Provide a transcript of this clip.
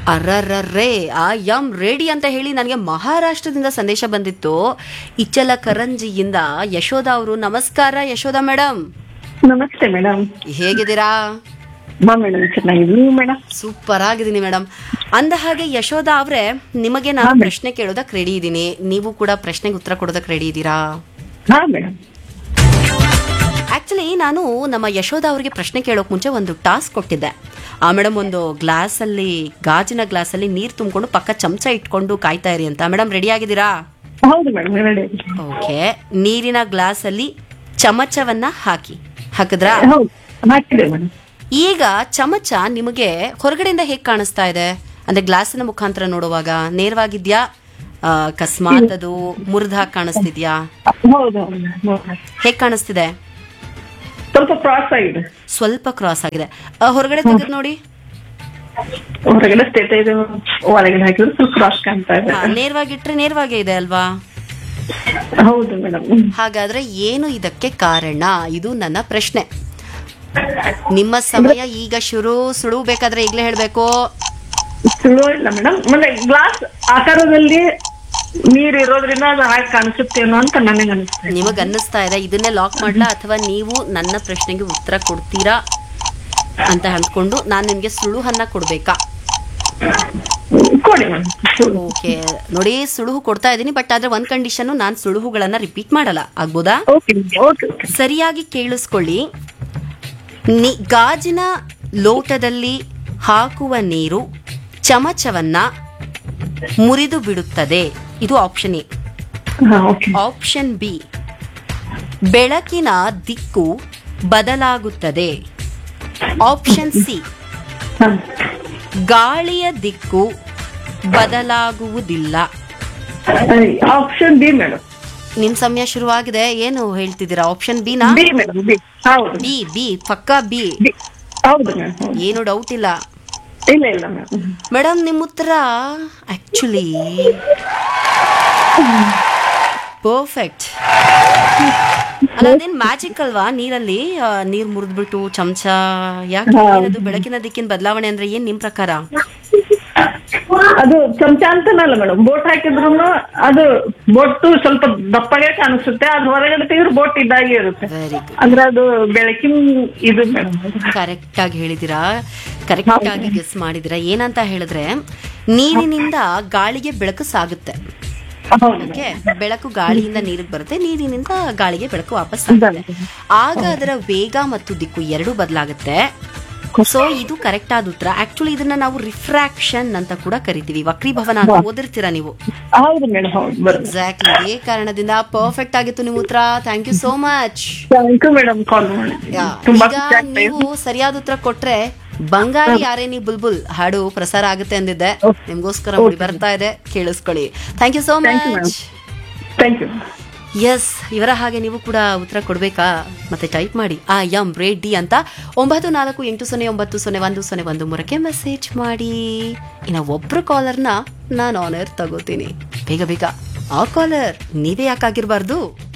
ಅರ್ರರ್ರೇ ಆ M ready ಅಂತ ಹೇಳಿ ನನಗೆ ಮಹಾರಾಷ್ಟ್ರದಿಂದ ಸಂದೇಶ ಬಂದಿತ್ತು ಇಚ್ಚಲ ಕರಂಜಿಯಿಂದ ಯಶೋಧ ಅವರು ನಮಸ್ಕಾರ ಯಶೋಧ ಮೇಡಮ್ ನಮಸ್ತೆ ಮೇಡಮ್ ಹೇಗಿದ್ದೀರಾ ಬಾ ಮೇಡಮ್ ಚೆನ್ನಾಗಿದ್ದೀನಿ ಮೇಡಮ್ ಸೂಪರ್ ಆಗಿದ್ದೀನಿ ಮೇಡಮ್ ಅಂದ ಹಾಗೆ ಯಶೋಧ ಅವ್ರೆ ನಿಮಗೆ ನಾನು ಪ್ರಶ್ನೆ ಕೇಳೋದಕ್ಕೆ ರೆಡಿ ಇದ್ದೀನಿ ನೀವು ಕೂಡ ಪ್ರಶ್ನೆಗೆ ಉತ್ತರ ಕೊಡೋದಕ್ಕೆ ರೆಡಿ ಇದ್ದೀರಾ ಹಾ ಮೇಡಮ್ ಆಕ್ಚುಲಿ ನಾನು ನಮ್ಮ ಯಶೋಧ ಅವರಿಗೆ ಪ್ರಶ್ನೆ ಕೇಳೋಕ್ ಮುಂಚೆ ಒಂದು ಟಾಸ್ಕ್ ಕೊಟ್ಟಿದ್ದೆ ಆ ಮೇಡಮ್ ಒಂದು ಗ್ಲಾಸ್ ಅಲ್ಲಿ ಗಾಜಿನ ಗ್ಲಾಸ್ ಅಲ್ಲಿ ನೀರ್ ತುಂಬಿಕೊಂಡು ಪಕ್ಕ ಚಮಚ ಇಟ್ಕೊಂಡು ಕಾಯ್ತಾ ಇರಿ ಅಂತ ಮೇಡಮ್ ರೆಡಿ ಆಗಿದ್ದೀರಾ ಹೌದು ಮೇಡಮ್ ರೆಡಿ ಓಕೆ ನೀರಿನ ಗ್ಲಾಸ್ ಅಲ್ಲಿ ಚಮಚವನ್ನ ಹಾಕಿ ಹಾಕಿದ್ರಾ ಹೌದು ಹಾಕಿದೆ ಮೇಡಮ್ ಈಗ ಚಮಚ ನಿಮಗೆ ಹೊರಗಡೆಯಿಂದ ಹೇಗ್ ಕಾಣಿಸ್ತಾ ಇದೆ ಅಂದ್ರೆ ಗ್ಲಾಸಿನ ಮುಖಾಂತರ ನೋಡುವಾಗ ನೇರವಾಗಿದ್ಯಾ ಆ, ಅಕಸ್ಮಾತ್ ಅದು ಮುರಿದಾಗ್ ಕಾಣಿಸ್ತಿದ್ಯಾ ಹೌದು ಹೌದು ಹೌದು. ಹೇಗ್ ಕಾಣಿಸ್ತಿದೆ ಸ್ವಲ್ಪ ಕ್ರಾಸ್ ಆಗಿದೆ ಸ್ವಲ್ಪ ಕ್ರಾಸ್ ಆಗಿದೆ ಆ, ಹೊರಗಡೆ ತೆಗೆದು ನೋಡಿ ಹೊರಗಡೆ ಸ್ಟೇಟ್ ಇದೆ ಒಳಗಡೆ ಹಾಕಿದ್ರೆ ಸ್ವಲ್ಪ ಕ್ರಾಸ್ ಕಾಣ್ತಾ ಇದೆ ಹಾ, ನೇರವಾಗಿಟ್ರೆ ನೇರವಾಗೇ ಇದೆ ಅಲ್ವಾ ಹೌದು ಮೇಡಮ್ ಹಾಗಾದ್ರೆ ಏನು ಇದಕ್ಕೆ ಕಾರಣ ಇದು ನನ್ನ ಪ್ರಶ್ನೆ ನಿಮ್ಮ ಸಮಯ ಈಗ ಶುರು ಸುಳು ಬೇಕಾದ್ರೆ ಈಗಲೇ ಹೇಳ್ಬೇಕು ಸುಲೋ ಇಲ್ಲ ಮೇಡಮ್ ಮತ್ತೆ ಗ್ಲಾಸ್ ಆಕಾರದಲ್ಲಿ ನೀರ್ ಇರೋದ್ರಿಂದ ಅದು ಹಾಗೆ ಕಾಣಿಸುತ್ತೇನೋ ಅಂತ ನನಗೆ ಅನಿಸ್ತದೆ ನಿಮಗ್ ಅನ್ನಿಸ್ತಾ ಇದೆ ಇದನ್ನೇ ಲಾಕ್ ಮಾಡ್ಲಾ ಅಥವಾ ನೀವು ನನ್ನ ಪ್ರಶ್ನೆಗೆ ಉತ್ತರ ಕೊಡ್ತೀರಾ ಅಂತ ಅಂದ್ಕೊಂಡು ನಾನು ನಿಮ್ಗೆ ಸುಳುಹನ್ನ ಕೊಡ್ಬೇಕಾ ಕೊಡಿ ಮೇಡಮ್ ಓಕೆ ನೋಡಿ ಸುಳುಹು ಕೊಡ್ತಾ ಇದ್ದೀನಿ ಬಟ್ ಆದ್ರೆ ಒಂದ್ ಕಂಡೀಷನ್ ನಾನು ಸುಳುಹುಗಳನ್ನ ರಿಪೀಟ್ ಮಾಡಲ್ಲ ಆಗ್ಬೋದಾ ಓಕೆ ಓಕೆ ಓಕೆ ಸರಿಯಾಗಿ ಕೇಳಿಸ್ಕೊಳ್ಳಿ ನಿ ಗಾಜಿನ ಲೋಟದಲ್ಲಿ ಹಾಕುವ ನೀರು ಚಮಚವನ್ನ ಮುರಿದು ಬಿಡುತ್ತದೆ ಇದು ಆಪ್ಷನ್ ಎ ಹಾ ಓಕೆ ಆಪ್ಷನ್ ಬಿ ಬೆಳಕಿನ ದಿಕ್ಕು ಬದಲಾಗುತ್ತದೆ ಆಪ್ಷನ್ ಸಿ ಹಾ ಗಾಳಿಯ ದಿಕ್ಕು ಬದಲಾಗುವುದಿಲ್ಲ ಆಪ್ಷನ್ ಬಿ ಮೇಡಮ್ ನಿಮ್ ಸಮಯ ಶುರುವಾಗಿದೆ ಏನು ಹೇಳ್ತಿದ್ದೀರಾ ಆಪ್ಷನ್ ಬಿನಾ ಬಿ ಮೇಡಮ್ ಬಿ ಹೌದು ಬಿ ಬಿ ಪಕ್ಕಾ ಬಿ ಬಿ ಹೌದು ಮೇಡಮ್ ಹೌದು ಏನು ಡೌಟ್ ಇಲ್ಲ ಇಲ್ಲ ಇಲ್ಲ ಮೇಡಮ್ ಮೇಡಮ್ ನಿಮ್ಮ ಉತ್ತರ ಆಕ್ಚುಲಿ ಪರ್ಫೆಕ್ಟ್ ಅಲ್ಲ ಅದೇನ್ ಮ್ಯಾಜಿಕ್ ಅಲ್ವಾ ನೀರಲ್ಲಿ ಆ, ನೀರ್ ಮುರಿದ್ಬಿಟ್ಟು ಚಮಚ ಯಾಕೆ ಏನದು ಬೆಳಕಿನ ದಿಕ್ಕಿನ ಬದಲಾವಣೆ ಅಂದ್ರೆ ಏನ್ ನಿಮ್ ಪ್ರಕಾರ ಅದು ಚಮಚ ಅಂತನಲ್ಲ ಮೇಡಮ್ ಬೋಟ್ ಹಾಕಿದ್ರು ಅದು ಬೋಟ್ ಸ್ವಲ್ಪ ದಪ್ಪಗೆ ಕಾಣಿಸುತ್ತೆ ಅದ್ರ ಹೊರಗಡೆ ತೆಗೆದ್ರೆ ಬೋಟ್ ಇದ್ದಾಗೆ ಇರುತ್ತೆ ವೆರಿ ಗುಡ್ ಅಂದ್ರೆ ಅದು ಬೆಳಕಿನ ಇದು ಮೇಡಮ್ ಕರೆಕ್ಟ್ ಆಗಿ ಹೇಳಿದಿರಾ ಕರೆಕ್ಟ್ ಆಗಿ ಗೆಸ್ ಮಾಡಿದಿರಾ ಏನಂತ ಹೇಳಿದ್ರೆ ನೀರಿನಿಂದ ಗಾಳಿಗೆ ಬೆಳಕು ಸಾಗುತ್ತೆ ಹೌದು ಓಕೆ ಬೆಳಕು ಗಾಳಿಯಿಂದ ನೀರಿಗೆ ಬರುತ್ತೆ ನೀರಿನಿಂದ ಗಾಳಿಗೆ ಬೆಳಕು ವಾಪಸ್ ಆಗುತ್ತೆ ಆಗ ಅದರ ವೇಗ ಮತ್ತು ದಿಕ್ಕು ಎರಡೂ ಬದಲಾಗುತ್ತೆ ಸೊ ಇದು ಕರೆಕ್ಟ್ ಆದ ಉತ್ತರ ಆಕ್ಚುಲಿ ಇದನ್ನ ನಾವು ರಿಫ್ರಾಕ್ಷನ್ ಅಂತ ಕೂಡ ಕರಿತೀವಿ ವಕ್ರೀಭವನ ಅಂತ ಓದಿರ್ತೀರಾ ನೀವು ಹೌದು ಮೇಡಮ್ ಹೌದು ಬರುತ್ತೆ ಎಕ್ಸಾಕ್ಟ್ಲಿ ಇದೇ ಕಾರಣದಿಂದ ಪರ್ಫೆಕ್ಟ್ ಆಗಿತ್ತು ನಿಮ್ಮ ಉತ್ತರ thank you so much thank you madam call ಮಾಡಿ ತುಂಬಾ ಈಗ ಖುಷಿ ಆಗ್ತಾ ಇದೆ ನೀವು ಸರಿಯಾದ ಉತ್ತರ ಕೊಟ್ರೆ ಬಂಗಾರಿ ಯಾರೇ ನೀ ಬುಲ್ಬುಲ್ ಹಾಡು ಪ್ರಸಾರ ಆಗುತ್ತೆ ಅಂದಿದ್ದೆ ನಿಮ್ಗೋಸ್ಕರ ಮೂಡಿ ಬರ್ತಾ ಇದೆ ಕೇಳಿಸ್ಕೊಳ್ಳಿ thank you so Thank you, madam. Much thank you ಎಸ್ ಇವರ ಹಾಗೆ ನೀವು ಕೂಡ ಉತ್ತರ ಕೊಡ್ಬೇಕಾ ಮತ್ತೆ ಟೈಪ್ ಮಾಡಿ ಆ ಎಂ ರೆಡ್ಡಿ ಅಂತ ಒಂಬತ್ತು ನಾಲ್ಕು ಎಂಟು ಸೊನ್ನೆ ಒಂಬತ್ತು ಸೊನ್ನೆ ಒಂದು ಸೊನ್ನೆ ಒಂದು ಮೂರಕ್ಕೆ ಮೆಸೇಜ್ ಮಾಡಿ ಇನ್ನು ಒಬ್ರು ಕಾಲರ್ನ ನಾನು ಆನರ್ ತಗೋತೀನಿ ಬೇಗ ಬೇಗ ಆ ಕಾಲರ್ ನೀವೇ ಯಾಕಾಗಿರ್ಬಾರ್ದು